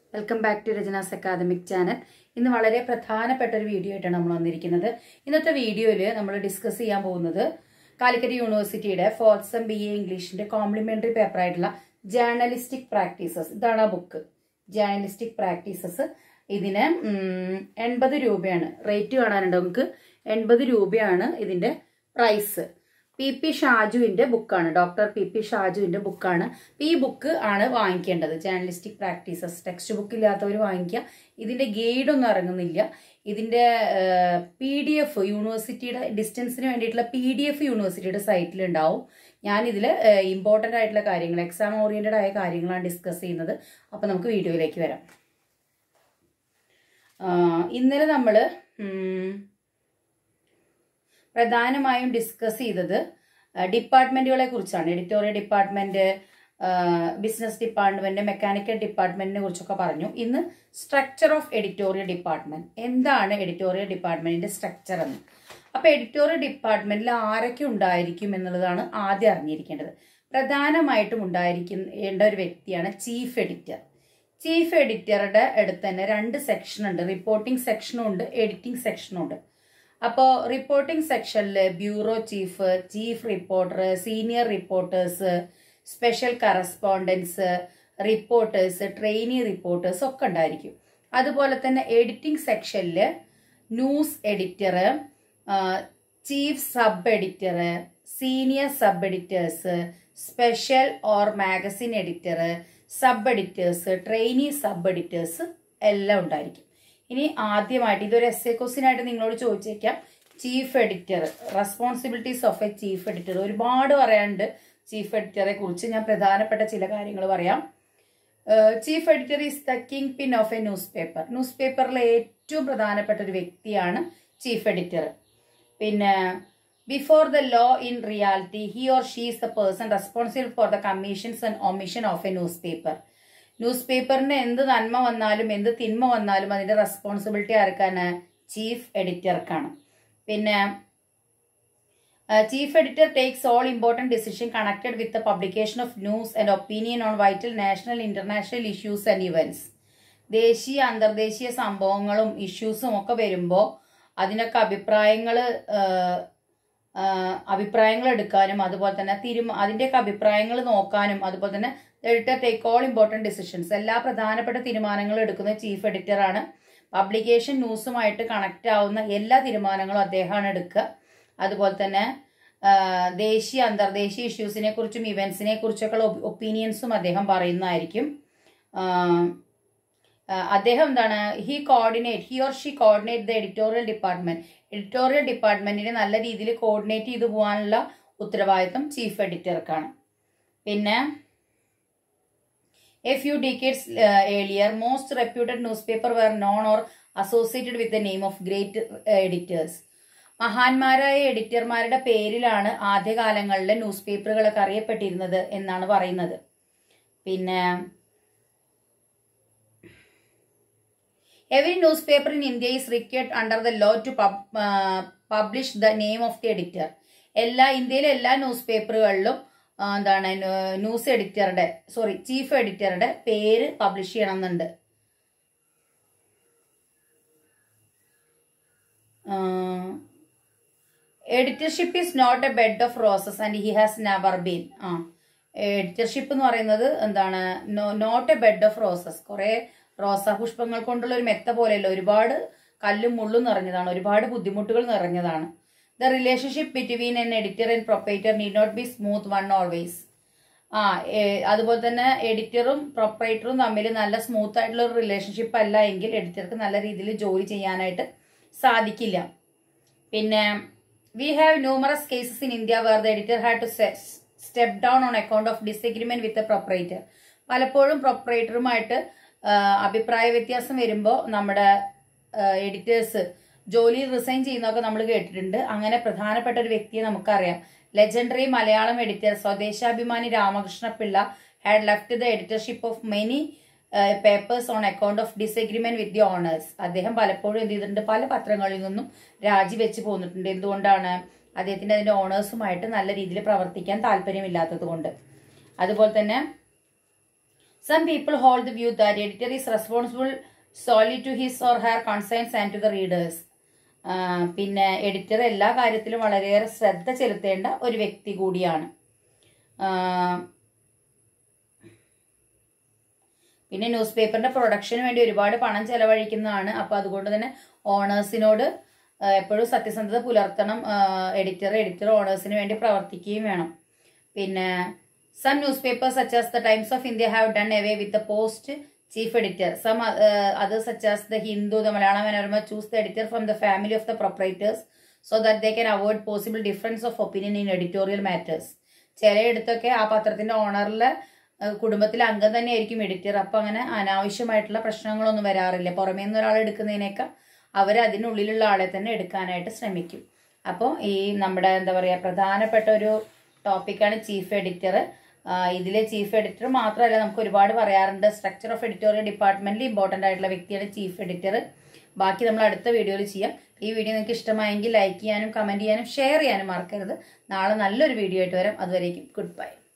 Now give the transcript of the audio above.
welcome back to Rachana's academic channel ഇന്ന് വളരെ പ്രധാനപ്പെട്ട ഒരു വീഡിയോ ആയിട്ടാണ് നമ്മൾ വന്നിരിക്കുന്നത് ഇന്നത്തെ വീഡിയോയിൽ നമ്മൾ ഡിസ്കസ് ചെയ്യാൻ പോകുന്നത് കാലിക്കറ്റ് യൂണിവേഴ്സിറ്റിയുടെ ഫോർത്ത് സെം ബി എ ഇംഗ്ലീഷിന്റെ കോംപ്ലിമെന്ററി പേപ്പർ ആയിട്ടുള്ള ജേർണലിസ്റ്റിക് പ്രാക്ടീസസ് ഇതാണ് ആ ബുക്ക് ജേർണലിസ്റ്റിക് പ്രാക്ടീസസ് ഇതിന് എൺപത് രൂപയാണ് റേറ്റ് കാണാനുണ്ട് നമുക്ക് എൺപത് രൂപയാണ് ഇതിന്റെ പ്രൈസ് പി പി ഷാജുവിന്റെ ബുക്കാണ് ഡോക്ടർ പി പി ഷാജുവിന്റെ ബുക്കാണ് ഈ ബുക്ക് ആണ് വാങ്ങിക്കേണ്ടത് ജേർണലിസ്റ്റിക് പ്രാക്ടീസസ് ടെക്സ്റ്റ് ബുക്ക് ഇല്ലാത്തവർ വാങ്ങിക്കുക ഇതിന്റെ ഗൈഡ് ഒന്നും ഇറങ്ങുന്നില്ല ഇതിന്റെ പി ഡി എഫ് യൂണിവേഴ്സിറ്റിയുടെ ഡിസ്റ്റൻസിന് വേണ്ടിയിട്ടുള്ള പി ഡി എഫ് യൂണിവേഴ്സിറ്റിയുടെ സൈറ്റിൽ ഉണ്ടാവും ഞാൻ ഇതിൽ ഇമ്പോർട്ടൻ്റ് ആയിട്ടുള്ള കാര്യങ്ങൾ എക്സാം ഓറിയന്റഡ് ആയ കാര്യങ്ങളാണ് ഡിസ്കസ് ചെയ്യുന്നത് അപ്പോൾ നമുക്ക് വീഡിയോയിലേക്ക് വരാം ഇന്നലെ നമ്മൾ പ്രധാനമായും ഡിസ്കസ് ചെയ്തത് ഡിപ്പാർട്ട്മെന്റുകളെ കുറിച്ചാണ് editorial department business department mechanical ഡിപ്പാർട്ട്മെന്റിനെ കുറിച്ചൊക്കെ പറഞ്ഞു ഇന്ന് സ്ട്രക്ചർ ഓഫ് എഡിറ്റോറിയൽ ഡിപ്പാർട്ട്മെന്റ് എന്താണ് എഡിറ്റോറിയൽ ഡിപ്പാർട്ട്മെന്റിന്റെ സ്ട്രക്ചർ എന്ന് അപ്പൊ എഡിറ്റോറിയൽ ഡിപ്പാർട്ട്മെന്റിൽ ആരൊക്കെ ഉണ്ടായിരിക്കും എന്നുള്ളതാണ് ആദ്യം അറിഞ്ഞിരിക്കേണ്ടത് പ്രധാനമായിട്ടും ഉണ്ടായിരിക്കേണ്ട ഒരു വ്യക്തിയാണ് ചീഫ് എഡിറ്റർ ചീഫ് എഡിറ്ററുടെ അടുത്ത് തന്നെ രണ്ട് സെക്ഷൻ ഉണ്ട് റിപ്പോർട്ടിംഗ് സെക്ഷനും ഉണ്ട് എഡിറ്റിംഗ് സെക്ഷനും ഉണ്ട് അപ്പോൾ റിപ്പോർട്ടിംഗ് സെക്ഷനിൽ bureau chief chief reporter senior reporters special correspondents reporters trainee reporters ഒക്കെ ഉണ്ടായിരിക്കും അതുപോലെ തന്നെ എഡിറ്റിംഗ് സെക്ഷനിൽ news editor chief sub editor senior sub editors special or magazine editor sub editors trainee sub editors എല്ലാം ഉണ്ടായിരിക്കും ഇനി ആദ്യമായിട്ട് ഇതൊരു എസ് എ ക്വസ്റ്റിനായിട്ട് നിങ്ങളോട് ചോദിച്ചേക്കാം chief editor responsibilities of a chief editor ഒരുപാട് പറയാനുണ്ട് ചീഫ് എഡിറ്ററെ കുറിച്ച് ഞാൻ പ്രധാനപ്പെട്ട ചില കാര്യങ്ങൾ പറയാം chief editor is the kingpin of a newspaper news പേപ്പറിലെ ഏറ്റവും പ്രധാനപ്പെട്ട ഒരു വ്യക്തിയാണ് ചീഫ് എഡിറ്റർ പിന്നെ before the law in reality he or she is the person responsible for the commissions and omission of a newspaper news പേപ്പറിന് എന്ത് നന്മ വന്നാലും എന്ത് തിന്മ വന്നാലും അതിന്റെ റെസ്പോൺസിബിലിറ്റി ആർക്കാണ് ചീഫ് എഡിറ്റർക്കാണ് പിന്നെ chief editor takes all important decision connected with the publication of news and opinion on vital national international issues and events ദേശീയ അന്തർദേശീയ സംഭവങ്ങളും ഇഷ്യൂസും ഒക്കെ വരുമ്പോൾ അതിനൊക്കെ അഭിപ്രായങ്ങൾ അഭിപ്രായങ്ങൾ എടുക്കാനും അതുപോലെ തന്നെ തിരുമ അതിൻ്റെയൊക്കെ അഭിപ്രായങ്ങൾ നോക്കാനും അതുപോലെ തന്നെ editor take all important decisions എല്ലാ പ്രധാനപ്പെട്ട തീരുമാനങ്ങളും എടുക്കുന്ന ചീഫ് എഡിറ്ററാണ് പബ്ലിക്കേഷൻ ന്യൂസുമായിട്ട് കണക്റ്റ് ആവുന്ന എല്ലാ തീരുമാനങ്ങളും അദ്ദേഹമാണ് എടുക്കുക അതുപോലെ തന്നെ ദേശീയ അന്തർദേശീയ ഇഷ്യൂസിനെ കുറിച്ചും ഇവന്റ്സിനെ കുറിച്ചൊക്കെയുള്ള ഒപ്പീനിയൻസും അദ്ദേഹം പറയുന്നതായിരിക്കും അദ്ദേഹം എന്താണ് he coordinate he or she coordinate the editorial department editorial ഡിപ്പാർട്ട്മെന്റിനെ നല്ല രീതിയിൽ കോർഡിനേറ്റ് ചെയ്തു പോകാനുള്ള ഉത്തരവാദിത്തം ചീഫ് എഡിറ്റർക്കാണ് പിന്നെ a few decades earlier most reputed newspaper were known or associated with the name of great editors മഹാന്മാരായ എഡിറ്റർമാരുടെ പേരിലാണ് ആദ്യകാലങ്ങളിലെ ന്യൂസ് പേപ്പറുകളൊക്കെ അറിയപ്പെട്ടിരുന്നത് എന്നാണ് പറയുന്നത് പിന്നെ every newspaper in India is required under the law to publish the name of the editor എല്ലാ ഇന്ത്യയിലെ എല്ലാ ന്യൂസ് പേപ്പറുകളിലും എന്താണ് ന്യൂസ് എഡിറ്ററുടെ സോറി ചീഫ് എഡിറ്ററുടെ പേര് പബ്ലിഷ് ചെയ്യണമെന്നുണ്ട് editorship is not a bed of roses and he has never been ആ എഡിറ്റർഷിപ്പ് എന്ന് പറയുന്നത് എന്താണ് not a bed of roses കുറെ റോസാ പുഷ്പങ്ങൾ കൊണ്ടുള്ള ഒരു മെത്ത പോലെയല്ല ഒരുപാട് കല്ലും മുള്ളും നിറഞ്ഞതാണ് ഒരുപാട് ബുദ്ധിമുട്ടുകൾ നിറഞ്ഞതാണ് the relationship between an editor and proprietor need not be smooth one always ആ അതുപോലെ തന്നെ എഡിറ്ററും പ്രൊപ്പറേറ്ററും തമ്മിൽ നല്ല സ്മൂത്ത് ആയിട്ടുള്ള ഒരു റിലേഷൻഷിപ്പ് അല്ല എങ്കിൽ എഡിറ്റർക്ക് നല്ല രീതിയിൽ ജോലി ചെയ്യാനായിട്ട് സാധിക്കില്ല പിന്നെ we have numerous cases in India where the editor had to step down on account of disagreement with the proprietor പലപ്പോഴും പ്രൊപ്പറേറ്ററുമായിട്ട് അഭിപ്രായ വ്യത്യാസം വരുമ്പോൾ നമ്മുടെ എഡിറ്റേഴ്സ് ജോലി റിസൈൻ ചെയ്യുന്നതൊക്കെ നമ്മൾ കേട്ടിട്ടുണ്ട് അങ്ങനെ പ്രധാനപ്പെട്ട ഒരു വ്യക്തിയെ നമുക്കറിയാം legendary Malayalam editor Swadeshabhimani Ramakrishna Pillai had left the editorship of many papers on account of disagreement with the owners അദ്ദേഹം പലപ്പോഴും എന്ത് ചെയ്തിട്ടുണ്ട് പല പത്രങ്ങളിൽ നിന്നും രാജിവെച്ച് പോന്നിട്ടുണ്ട് എന്തുകൊണ്ടാണ് അദ്ദേഹത്തിന് അതിന്റെ ഓണേഴ്സുമായിട്ട് നല്ല രീതിയിൽ പ്രവർത്തിക്കാൻ താല്പര്യമില്ലാത്തത് കൊണ്ട് അതുപോലെ തന്നെ some people hold the view that editor is responsible solely to his or her conscience and to the readers പിന്നെ എഡിറ്റർ എല്ലാ കാര്യത്തിലും വളരെയേറെ ശ്രദ്ധ ചെലുത്തേണ്ട ഒരു വ്യക്തി കൂടിയാണ് ആ, പിന്നെ ന്യൂസ് പേപ്പറിന്റെ പ്രൊഡക്ഷന് വേണ്ടി ഒരുപാട് പണം ചെലവഴിക്കുന്നതാണ് അപ്പൊ അതുകൊണ്ട് തന്നെ ഓണേഴ്സിനോട് എപ്പോഴും സത്യസന്ധത പുലർത്തണം എഡിറ്റർ എഡിറ്റർ ഓണേഴ്സിന് വേണ്ടി പ്രവർത്തിക്കുകയും വേണം പിന്നെ some newspaper such as the Times of India have done away with the post chief editor some അത് such as the Hindu the Malayala Manorama choose the editor from the family of the proprietors so that they can avoid possible difference of opinion in editorial matters ചിലയിടത്തൊക്കെ ആ പത്രത്തിന്റെ ഓണറിലെ കുടുംബത്തിലെ അംഗം തന്നെയായിരിക്കും editor അപ്പൊ അങ്ങനെ അനാവശ്യമായിട്ടുള്ള പ്രശ്നങ്ങളൊന്നും വരാറില്ല പുറമേ നിന്ന് ഒരാൾ എടുക്കുന്നതിനേക്കാൾ അവർ അതിനുള്ളിലുള്ള ആളെ തന്നെ എടുക്കാനായിട്ട് ശ്രമിക്കും അപ്പോൾ ഈ നമ്മുടെ എന്താ പറയുക പ്രധാനപ്പെട്ട ഒരു ടോപ്പിക്കാണ് ചീഫ് എഡിറ്റർ ഇതിലെ ചീഫ് എഡിറ്റർ മാത്രമല്ല നമുക്ക് ഒരുപാട് പറയാറുണ്ട് സ്ട്രക്ചർ ഓഫ് എഡിറ്റോറിയൽ ഡിപ്പാർട്ട്മെന്റിൽ ഇമ്പോർട്ടൻ്റ് ആയിട്ടുള്ള വ്യക്തിയാണ് ചീഫ് എഡിറ്റർ ബാക്കി നമ്മൾ അടുത്ത വീഡിയോയിൽ ചെയ്യാം ഈ വീഡിയോ നിങ്ങൾക്ക് ഇഷ്ടമായെങ്കിൽ ലൈക്ക് ചെയ്യാനും കമന്റ് ചെയ്യാനും ഷെയർ ചെയ്യാനും മറക്കരുത് നാളെ നല്ലൊരു വീഡിയോ ആയിട്ട് വരാം അതുവരേക്കും ഗുഡ് ബൈ